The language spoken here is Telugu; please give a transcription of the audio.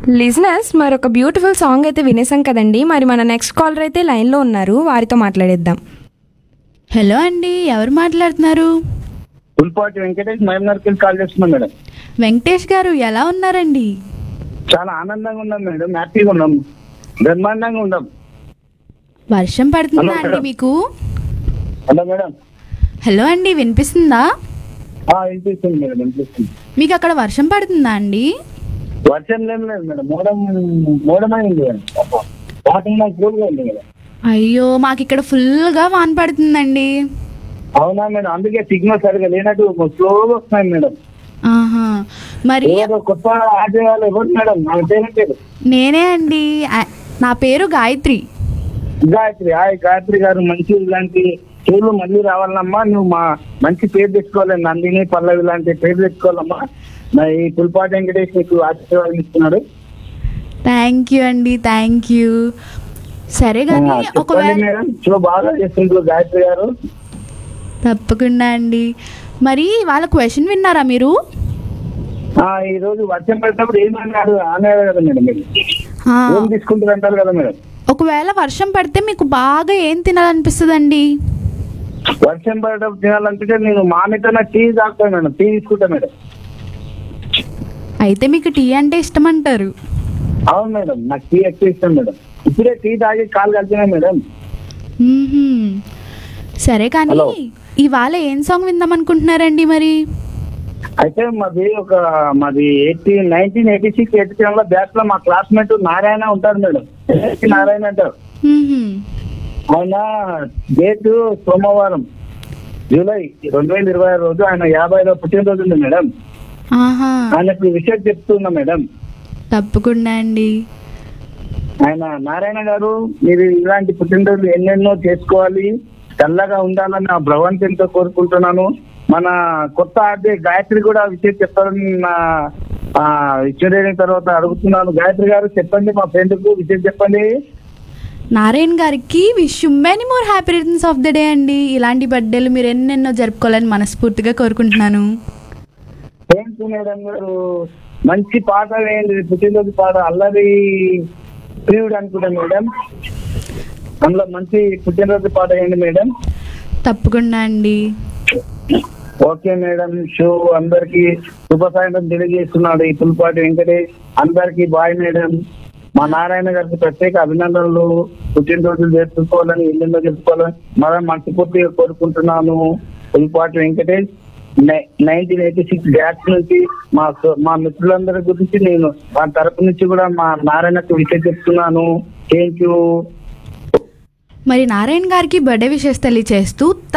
లిజినెస్ మరొక బ్యూటిఫుల్ సాంగ్ అయితే వినేసాం కదండి మరి మన నెక్స్ట్ కాలర్ అయితే లైన్లో ఉన్నారు వారితో మాట్లాడేద్దాం హలో అండి ఎవరు మాట్లాడుతున్నారు పుల్పాటి వెంకటేష్ మహమ్నర్కి కాల్ చేస్తున్నాం మేడం వెంకటేష్ గారు ఎలా ఉన్నారండి చాలా ఆనందంగా ఉన్నాం మేడం హ్యాపీగా ఉన్నాం బ్రహ్మాండంగా ఉన్నాం వర్షం పడుతుందా హలో, అండి మేడం. మీకు హలో మేడం హలో అండి వినిపిస్తుందా ఆ, వినిపిస్తుంది మేడం వినిపిస్తుంది మీకు అక్కడ వర్షం పడుతుందా అండి వర్షం ఏం లేదు మేడం మోడం మోడమైంది మేడం వాతావరణం కూల్గా ఉంది మేడం అయ్యో మాకు ఇక్కడ ఫుల్గా వాన పడుతుందండి అవునా మేడం అందుకే సిగ్నల్ సరిగా లేనట్టు స్లోగా వస్తున్నాయి మేడం ఆహా మరి ఎవరు కొత్త ఆడే వాళ్ళు ఎవరు మేడం నాకు తెలియట్లేదు నేనే అండి ఆ- నా పేరు గాయత్రి గాయత్రి హాయ్ గాయత్రి గారు మంచి ఇలాంటి పేర్లు మళ్ళీ రావాలమ్మా నువ్వు మా మంచి పేరు తెచ్చుకోవాలి నందిని పల్లవి లాంటి పేరు తెచ్చుకోవాలమ్మా నా ఈ పుల్పాటి వెంకటేష్ నీకు ఆశీర్వాదం ఇస్తున్నాడు థ్యాంక్ యూ అండి థ్యాంక్ యూ సరే కానీ ఆ, చెప్పండి ఒకవేళ మేడం సో బాగా చేస్తుండ్రు గాయత్రి గారు తప్పకుండా అండి మరి వాళ్ళ క్వశ్చన్ విన్నారా మీరు ఆ ఈ రోజు వర్షం పడేటప్పుడు ఏమన్నారు అన్నారు కదా మేడం మీరు ఆ, ఏం తీసుకుంటారు అంటారు కదా మేడం ఒకవేళ వర్షం పడితే మీకు బాగా ఏం తినాలనిపిస్తుందండి వర్షం పడేటప్పుడు తినాలంటే నేను మామితో టీ తాగుతాను మేడం టీ తీసుకుంటా మేడం అయితే మీకు టీ అంటే ఇష్టం అంటారు అవును మేడం నాకు టీ ఎక్కువ ఇష్టం మేడం ఇప్పుడే టీ తాగి కాలు కలిపినా మేడం మ్మ్హ్మ్. సరే కానీ హలో. ఇవాళ ఏం సాంగ్ విందాం అనుకుంటున్నారండి మరి అయితే మాది ఒక మాది eighty nineteen eighty six eighty seven లో బ్యాచ్ లో మా క్లాస్మేట్ నారాయణ ఉంటారు మేడం ఎస్పి నారాయణ అంటారు మ్మ్హ్మ్. ఆయన డేట్ సోమవారం జూలై రెండు వేల ఇరవై ఆరు రోజు ఆయన యాభైలో పుట్టినరోజు ఉంది మేడం ఆహా ఆయనకు విషయం చెప్తున్నా మేడం తప్పకుండా అండి ఆయన నారాయణ గారు మీరు ఇలాంటి పుట్టినరోజు ఎన్నెన్నో చేసుకోవాలి చల్లగా ఉండాలని నా భగవంతునితో కోరుకుంటున్నాను మన కొత్త ఆర్డే గాయత్రి కూడా విషయం చెప్పాలని నా ఇచ్చిన తర్వాత అడుగుతున్నాను గాయత్రి గారు చెప్పండి మా ఫ్రెండ్ కు విషయం చెప్పండి నారాయణ గారికి wish many more happy returns of the day అండి ఇలాంటి బర్త్డేలు మీరు ఎన్నెన్నో జరుపుకోవాలని మనస్ఫూర్తిగా కోరుకుంటున్నాను ఏంటి మేడం గారు మంచి పాట వేయండి పుట్టినరోజు పాట అల్లరి ప్రియుడు అనుకుంటా మేడం అందులో మంచి పుట్టినరోజు పాట వేయండి మేడం తప్పకుండా అండి ఓకే మేడం షో అందరికి శుభ సాయంత్రం తెలియజేస్తున్నాడు ఈ పుల్పాటి వెంకటేష్ అందరికి బాయ్ మేడం మా నారాయణ గారికి ప్రత్యేక అభినందనలు పుట్టినరోజులు జరుపుకోవాలని ఇల్లు జరుపుకోవాలని మనం మనస్ఫూర్తిగా కోరుకుంటున్నాను Pulpati Venkatesh nineteen eighty six batch నుంచి మా సో- మా మిత్రులందరి గురించి నేను మా తరపు నుంచి కూడా మా నారాయణకు విషయం చెప్తున్నాను థ్యాంక్ యూ మరి నారాయణ గారికి బర్త్డే విషెస్ తెలియచేస్తూ